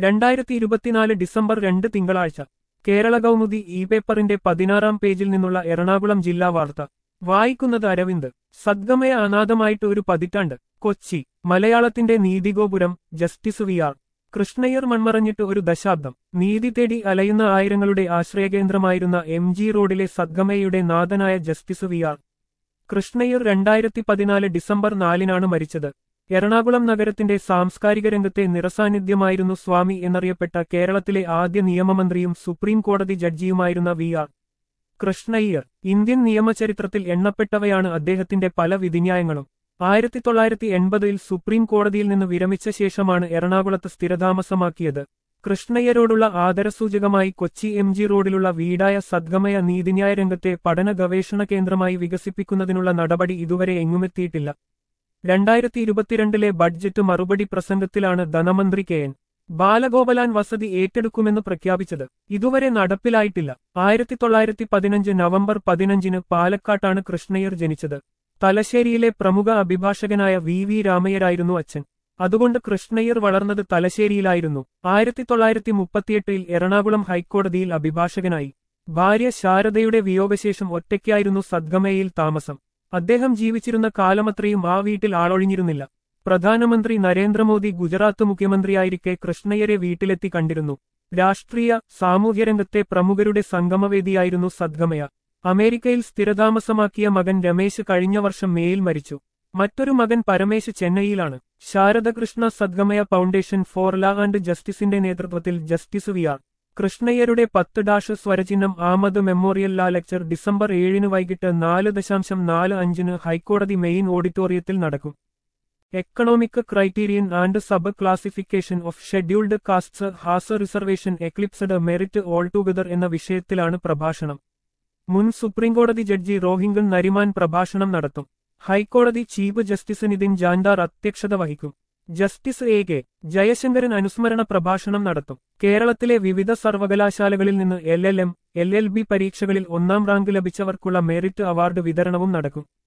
രണ്ടായിരത്തി ഇരുപത്തിനാല് ഡിസംബർ രണ്ട് തിങ്കളാഴ്ച കേരള കൗമുദി ഇ പേപ്പറിന്റെ പതിനാറാം പേജിൽ നിന്നുള്ള എറണാകുളം ജില്ലാ വാർത്ത വായിക്കുന്നത് അരവിന്ദ് സദ്ഗമയ അനാഥമായിട്ട് ഒരു പതിറ്റാണ്ട് കൊച്ചി മലയാളത്തിന്റെ നീതിഗോപുരം ജസ്റ്റിസ് വി ആർ കൃഷ്ണയ്യർ മൺമറഞ്ഞിട്ട് ഒരു ദശാബ്ദം നീതി തേടി അലയുന്ന ആയിരങ്ങളുടെ ആശ്രയകേന്ദ്രമായിരുന്ന എം ജി റോഡിലെ സദ്ഗമയയുടെ നാഥനായ ജസ്റ്റിസ് വി ആർ കൃഷ്ണയ്യർ രണ്ടായിരത്തി പതിനാല് ഡിസംബർ നാലിനാണ് മരിച്ചത് എറണാകുളം നഗരത്തിന്റെ സാംസ്കാരിക രംഗത്തെ നിറസാന്നിധ്യമായിരുന്നു സ്വാമി എന്നറിയപ്പെട്ട കേരളത്തിലെ ആദ്യ നിയമമന്ത്രിയും സുപ്രീം കോടതി ജഡ്ജിയുമായിരുന്ന വി ആർ കൃഷ്ണയ്യർ ഇന്ത്യൻ നിയമചരിത്രത്തിൽ എണ്ണപ്പെട്ടവയാണ് അദ്ദേഹത്തിന്റെ പല വിധിന്യായങ്ങളും ആയിരത്തി തൊള്ളായിരത്തി എൺപതിൽ സുപ്രീം കോടതിയിൽ നിന്ന് വിരമിച്ച ശേഷമാണ് എറണാകുളത്ത് സ്ഥിരതാമസമാക്കിയത് കൃഷ്ണയ്യരോടുള്ള ആദരസൂചകമായി കൊച്ചി എം ജി റോഡിലുള്ള വീടായ സദ്ഗമയ നീതിന്യായ രംഗത്തെ പഠന ഗവേഷണ കേന്ദ്രമായി വികസിപ്പിക്കുന്നതിനുള്ള നടപടി ഇതുവരെ എങ്ങുമെത്തിയിട്ടില്ല രണ്ടായിരത്തി ഇരുപത്തിരണ്ടിലെ ബഡ്ജറ്റ് മറുപടി പ്രസംഗത്തിലാണ് ധനമന്ത്രി കെ എൻ ബാലഗോപാലാൻ വസതി ഏറ്റെടുക്കുമെന്ന് പ്രഖ്യാപിച്ചത് ഇതുവരെ നടപ്പിലായിട്ടില്ല ആയിരത്തി തൊള്ളായിരത്തി പതിനഞ്ച് നവംബർ പതിനഞ്ചിന് പാലക്കാട്ടാണ് കൃഷ്ണയ്യർ ജനിച്ചത് തലശ്ശേരിയിലെ പ്രമുഖ അഭിഭാഷകനായ വി വി രാമയ്യരായിരുന്നു അച്ഛൻ അതുകൊണ്ട് കൃഷ്ണയ്യർ വളർന്നത് തലശ്ശേരിയിലായിരുന്നു ആയിരത്തി തൊള്ളായിരത്തി മുപ്പത്തിയെട്ടിൽ എറണാകുളം ഹൈക്കോടതിയിൽ അഭിഭാഷകനായി ഭാര്യ ശാരദയുടെ വിയോഗശേഷം ഒറ്റയ്ക്കായിരുന്നു സദ്ഗമയയിൽ താമസം അദ്ദേഹം ജീവിച്ചിരുന്ന കാലമത്രയും ആ വീട്ടിൽ ആളൊഴിഞ്ഞിരുന്നില്ല പ്രധാനമന്ത്രി നരേന്ദ്രമോദി ഗുജറാത്ത് മുഖ്യമന്ത്രിയായിരിക്കെ കൃഷ്ണയ്യരെ വീട്ടിലെത്തി കണ്ടിരുന്നു രാഷ്ട്രീയ സാമൂഹ്യരംഗത്തെ പ്രമുഖരുടെ സംഗമവേദിയായിരുന്നു സദ്ഗമയ അമേരിക്കയിൽ സ്ഥിരതാമസമാക്കിയ മകൻ രമേശ് കഴിഞ്ഞ വർഷം മേയിൽ മരിച്ചു മറ്റൊരു മകൻ പരമേശ് ചെന്നൈയിലാണ് Sharada Krishna Sadgamaya foundation for law and ജസ്റ്റിസിന്റെ നേതൃത്വത്തിൽ ജസ്റ്റിസ് വി ആർ കൃഷ്ണയ്യരുടെ പത്ത് ഡാഷ് സ്വരചിഹ്നം ആമത് മെമ്മോറിയൽ ലാ ലെക്ചർ ഡിസംബർ ഏഴിന് വൈകിട്ട് നാല് ദശാംശം നാല് അഞ്ചിന് ഹൈക്കോടതി മെയിൻ ഓഡിറ്റോറിയത്തിൽ നടക്കും economic criterion and sub classification of scheduled castes has reservation eclipsed merit all together എന്ന വിഷയത്തിലാണ് പ്രഭാഷണം മുൻ സുപ്രീംകോടതി ജഡ്ജി റോഹിംഗൺ നരിമാൻ പ്രഭാഷണം നടത്തും ഹൈക്കോടതി ചീഫ് ജസ്റ്റിസ് നിതിൻ ജാൻഡാർ അധ്യക്ഷത വഹിക്കും ജസ്റ്റിസ് എ കെ ജയശങ്കരൻ അനുസ്മരണ പ്രഭാഷണം നടത്തും കേരളത്തിലെ വിവിധ സർവകലാശാലകളിൽ നിന്ന് L L M L L B പരീക്ഷകളിൽ ഒന്നാം റാങ്ക് ലഭിച്ചവർക്കുള്ള മെറിറ്റ് അവാർഡ് വിതരണവും നടക്കും